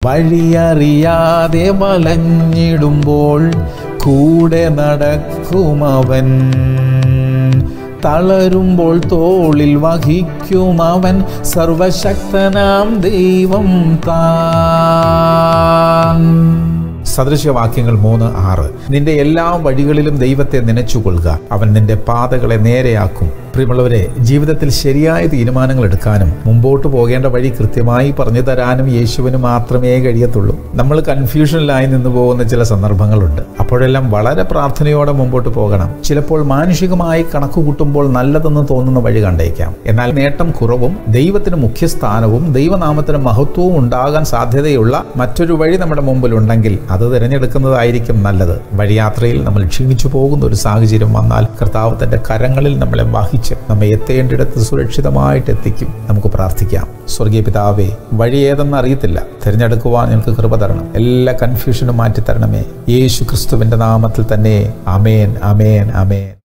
വഴിയറിയാതെ വലഞ്ഞിടുമ്പോൾ കൂടെ നടക്കുമവൻ തളരുമ്പോൾ തോളിൽ വഹിക്കും അവൻ സർവശക്തനാം ദൈവം താൻ സദൃശവാക്യങ്ങൾ മൂന്ന് ആറ് നിന്റെ എല്ലാ വഴികളിലും ദൈവത്തെ നനച്ചുകൊള്ളുക അവൻ നിന്റെ പാതകളെ നേരെയാക്കും പ്രിയമുള്ളവരെ ജീവിതത്തിൽ ശരിയായ തീരുമാനങ്ങൾ എടുക്കാനും മുമ്പോട്ട് പോകേണ്ട വഴി കൃത്യമായി പറഞ്ഞു തരാനും യേശുവിന് മാത്രമേ കഴിയത്തുള്ളൂ നമ്മൾ കൺഫ്യൂഷനിലായി നിന്ന് പോകുന്ന ചില സന്ദർഭങ്ങളുണ്ട് അപ്പോഴെല്ലാം വളരെ പ്രാർത്ഥനയോടെ മുമ്പോട്ട് പോകണം ചിലപ്പോൾ മാനുഷികമായി കണക്ക് കൂട്ടുമ്പോൾ നല്ലതെന്ന് തോന്നുന്ന വഴി കണ്ടേക്കാം എന്നാൽ നേട്ടം കുറവും ദൈവത്തിന് മുഖ്യസ്ഥാനവും ദൈവനാമത്തിന് മഹത്വവും ഉണ്ടാകാൻ സാധ്യതയുള്ള മറ്റൊരു വഴി നമ്മുടെ മുമ്പിലുണ്ടെങ്കിൽ അത് തിരഞ്ഞെടുക്കുന്നതായിരിക്കും നല്ലത് വഴിയാത്രയിൽ നമ്മൾ ക്ഷീണിച്ചു പോകുന്ന ഒരു സാഹചര്യം വന്നാൽ കർത്താവ് തന്റെ കരങ്ങളിൽ നമ്മളെ വഹിച്ച് നമ്മെ എത്തേണ്ടിടത്ത് സുരക്ഷിതമായിട്ട് എത്തിക്കും നമുക്ക് പ്രാർത്ഥിക്കാം സ്വർഗീയ പിതാവേ വഴി ഏതെന്ന് അറിയത്തില്ല തിരഞ്ഞെടുക്കുവാൻ ഞങ്ങൾക്ക് കൃപ തരണം എല്ലാ കൺഫ്യൂഷനും മാറ്റി തരണമേ യേശു ക്രിസ്തുവിന്റെ നാമത്തിൽ തന്നെ അമേൻ അമേൻ അമേൻ